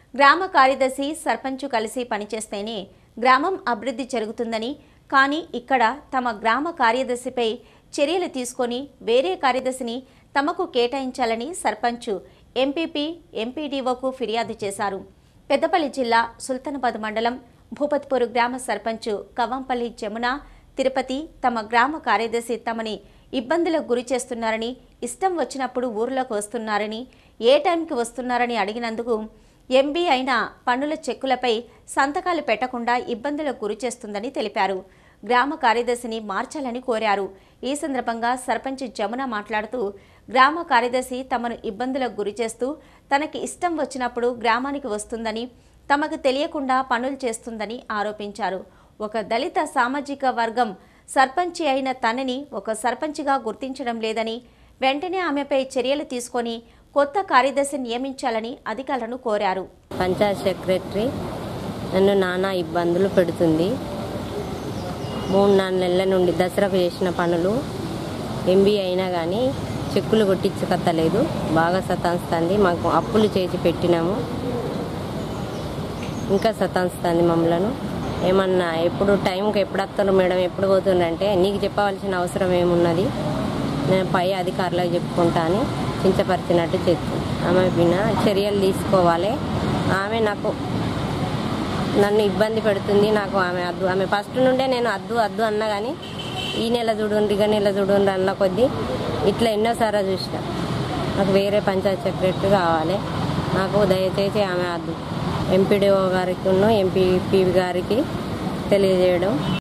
గ్రామ కార్యదర్శి సర్పంచు కలిసి పనిచేస్తేనే గ్రామం అభివృద్ధి జరుగుతుందని కానీ ఇక్కడ తమ గ్రామ కార్యదర్శిపై చర్యలు తీసుకొని వేరే కార్యదర్శిని తమకు కేటాయించాలని సర్పంచు ఎంపీపీ ఎంపీడీఓకు ఫిర్యాదు చేశారు పెద్దపల్లి జిల్లా సుల్తానాబాద్ మండలం భూపత్పూర్ గ్రామ సర్పంచు కవంపల్లి జమున తిరుపతి తమ గ్రామ కార్యదర్శి తమని ఇబ్బందులకు గురి చేస్తున్నారని ఇష్టం వచ్చినప్పుడు ఊర్లోకి వస్తున్నారని ఏ టైంకి వస్తున్నారని అడిగినందుకు ఎంబీ అయిన పన్నుల చెక్కులపై సంతకాలు పెట్టకుండా ఇబ్బందులకు గురి చేస్తుందని తెలిపారు గ్రామ కార్యదర్శిని మార్చాలని కోరారు ఈ సందర్భంగా సర్పంచ్ జమున మాట్లాడుతూ గ్రామ కార్యదర్శి తమను ఇబ్బందులకు గురి చేస్తూ తనకి ఇష్టం వచ్చినప్పుడు గ్రామానికి వస్తుందని తమకు తెలియకుండా పనులు చేస్తుందని ఆరోపించారు ఒక దళిత సామాజిక వర్గం సర్పంచి అయిన తనని ఒక సర్పంచిగా గుర్తించడం లేదని వెంటనే ఆమెపై చర్యలు తీసుకొని కొత్త కార్యదర్శి నియమించాలని అధికారులను కోరారు పంచాయత్ సెక్రటరీ నన్ను నానా ఇబ్బందులు పెడుతుంది మూడు నాలుగు నెలల నుండి దసరాకు చేసిన పనులు ఎంబీ అయినా కానీ చెక్కులు కొట్టించకత్తలేదు బాగా సతాంచుతుంది మాకు అప్పులు చేసి పెట్టినాము ఇంకా సతాంచుతుంది మమ్మలను ఏమన్నా ఎప్పుడు టైంకి ఎప్పుడు వస్తారు మేడం ఎప్పుడు పోతుందంటే నీకు చెప్పవలసిన అవసరం ఏమున్నది నేను పై అధికారులకు చెప్పుకుంటా అని చించపరిచినట్టు చెప్తుంది ఆమె విన చర్యలు తీసుకోవాలి ఆమె నాకు నన్ను ఇబ్బంది పెడుతుంది నాకు ఆమె అద్దు ఆమె ఫస్ట్ నుండే నేను అద్దు అద్దు అన్నా కానీ ఈ నెల చూడండి ఇక నెల చూడండి అన్న కొద్దీ ఇట్లా ఎన్నోసార్లు చూసిన నాకు వేరే పంచాయత్ సెక్రటరీ కావాలి నాకు దయచేసి ఆమె అద్దు ఎంపీడీఓ గారికి ఎంపీపీ గారికి తెలియజేయడం